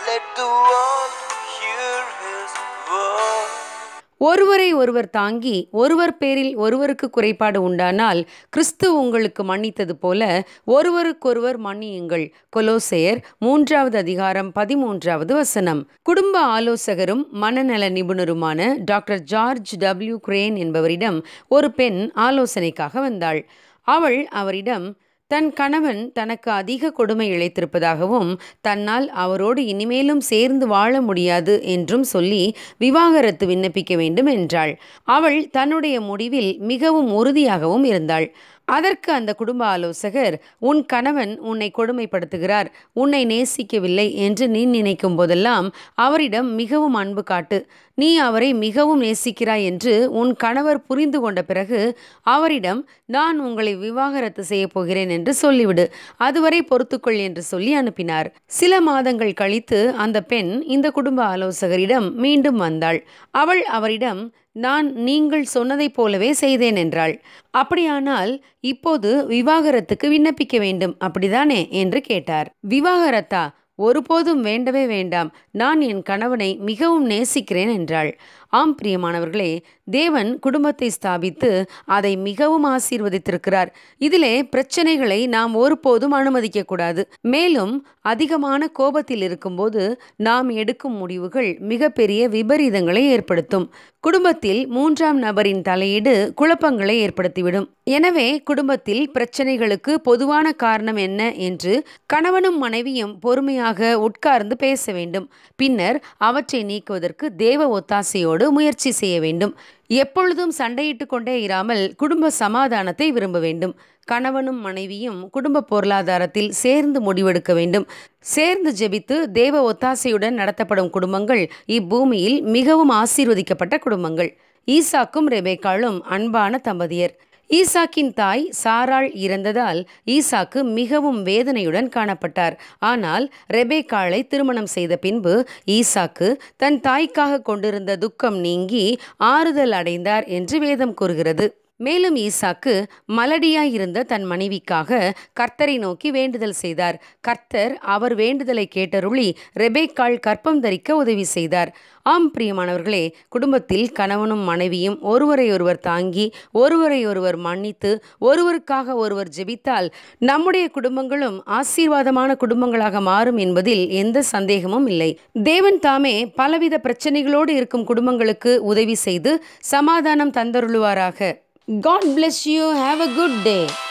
Let the world hear his word. ஒருவரை ஒருவர் தாங்கி ஒருவர் பேரில் ஒருவருக்கு குறைபாடு உண்டானால் கிறிஸ்து உங்களுக்கு மன்னித்தது போல ஒருவருக்கொருவர் மன்னியுங்கள் கொலோசேயர் மூன்றாவது அதிகாரம் பதிமூன்றாவது வசனம் குடும்ப ஆலோசகரும் மனநல நிபுணருமான டாக்டர் ஜார்ஜ் டபிள்யூ கிரேன் என்பவரிடம் ஒரு பெண் ஆலோசனைக்காக வந்தாள் அவள் அவரிடம் தன் கணவன் தனக்கு அதிக கொடுமை இழைத்திருப்பதாகவும் தன்னால் அவரோடு இனிமேலும் சேர்ந்து வாழ முடியாது என்றும் சொல்லி விவாகரத்து விண்ணப்பிக்க வேண்டும் என்றாள் அவள் தன்னுடைய முடிவில் மிகவும் உறுதியாகவும் இருந்தாள் அதற்கு அந்த குடும்ப ஆலோசகர் உன் கணவன் உன்னை கொடுமைப்படுத்துகிறார் உன்னை நேசிக்கவில்லை என்று நீ நினைக்கும் போதெல்லாம் அவரிடம் மிகவும் அன்பு காட்டு நீ அவரை மிகவும் நேசிக்கிறாய் என்று உன் கணவர் புரிந்து கொண்ட பிறகு அவரிடம் நான் உங்களை விவாகரத்து செய்யப் போகிறேன் என்று சொல்லிவிடு அதுவரை பொறுத்துக்கொள் என்று சொல்லி அனுப்பினார் சில மாதங்கள் கழித்து அந்த பெண் இந்த குடும்ப ஆலோசகரிடம் மீண்டும் வந்தாள் அவள் அவரிடம் நான் நீங்கள் சொன்னதைப் போலவே செய்தேன் என்றாள் அப்படியானால் இப்போது விவாகரத்துக்கு விண்ணப்பிக்க வேண்டும் அப்படிதானே என்று கேட்டார் விவாகரத்தா ஒருபோதும் வேண்டவே வேண்டாம் நான் என் கணவனை மிகவும் நேசிக்கிறேன் என்றாள் ஆம் பிரியமானவர்களே தேவன் குடும்பத்தை ஸ்தாபித்து அதை மிகவும் ஆசீர்வதித்திருக்கிறார் இதிலே பிரச்சனைகளை நாம் ஒருபோதும் அனுமதிக்க கூடாது மேலும் அதிகமான கோபத்தில் இருக்கும்போது நாம் எடுக்கும் முடிவுகள் மிகப்பெரிய விபரீதங்களை ஏற்படுத்தும் குடும்பத்தில் மூன்றாம் நபரின் தலையீடு குழப்பங்களை ஏற்படுத்திவிடும் எனவே குடும்பத்தில் பிரச்சனைகளுக்கு பொதுவான காரணம் என்ன என்று கணவனும் மனைவியும் பொறுமையாக உட்கார்ந்து பேச வேண்டும் பின்னர் அவற்றை நீக்குவதற்கு தேவ ஒத்தாசையோடு முயற்சி செய்ய வேண்டும் எப்பொழுதும் சண்டையிட்டு கொண்டே இராமல் குடும்ப சமாதானத்தை விரும்ப வேண்டும் கணவனும் மனைவியும் குடும்ப பொருளாதாரத்தில் சேர்ந்து முடிவெடுக்க வேண்டும் சேர்ந்து ஜெபித்து தேவ ஒத்தாசையுடன் நடத்தப்படும் குடும்பங்கள் இப்பூமியில் மிகவும் ஆசீர்வதிக்கப்பட்ட குடும்பங்கள் ஈசாக்கும் ரெபேக்காளும் அன்பான தம்பதியர் ஈசாக்கின் தாய் சாராள் இறந்ததால் ஈசாக்கு மிகவும் வேதனையுடன் காணப்பட்டார் ஆனால் ரெபேக்காளை திருமணம் செய்த பின்பு ஈசாக்கு தன் தாய்க்காக கொண்டிருந்த துக்கம் நீங்கி ஆறுதல் அடைந்தார் என்று வேதம் கூறுகிறது மேலும் ஈசாக்கு மலடியாய் இருந்த தன் மனைவிக்காக கர்த்தரை நோக்கி வேண்டுதல் செய்தார் கர்த்தர் அவர் வேண்டுதலை கேட்டருளி ரெபேக்காள் கற்பம் தரிக்க உதவி செய்தார் ஆம் பிரியமானவர்களே குடும்பத்தில் கணவனும் மனைவியும் ஒருவரை ஒருவர் தாங்கி ஒருவரை ஒருவர் மன்னித்து ஒருவருக்காக ஒருவர் ஜெபித்தால் நம்முடைய குடும்பங்களும் ஆசீர்வாதமான குடும்பங்களாக மாறும் என்பதில் எந்த சந்தேகமும் இல்லை தேவன் தாமே பலவித பிரச்சனைகளோடு இருக்கும் குடும்பங்களுக்கு உதவி செய்து சமாதானம் தந்தருளுவாராக God bless you. Have a good day.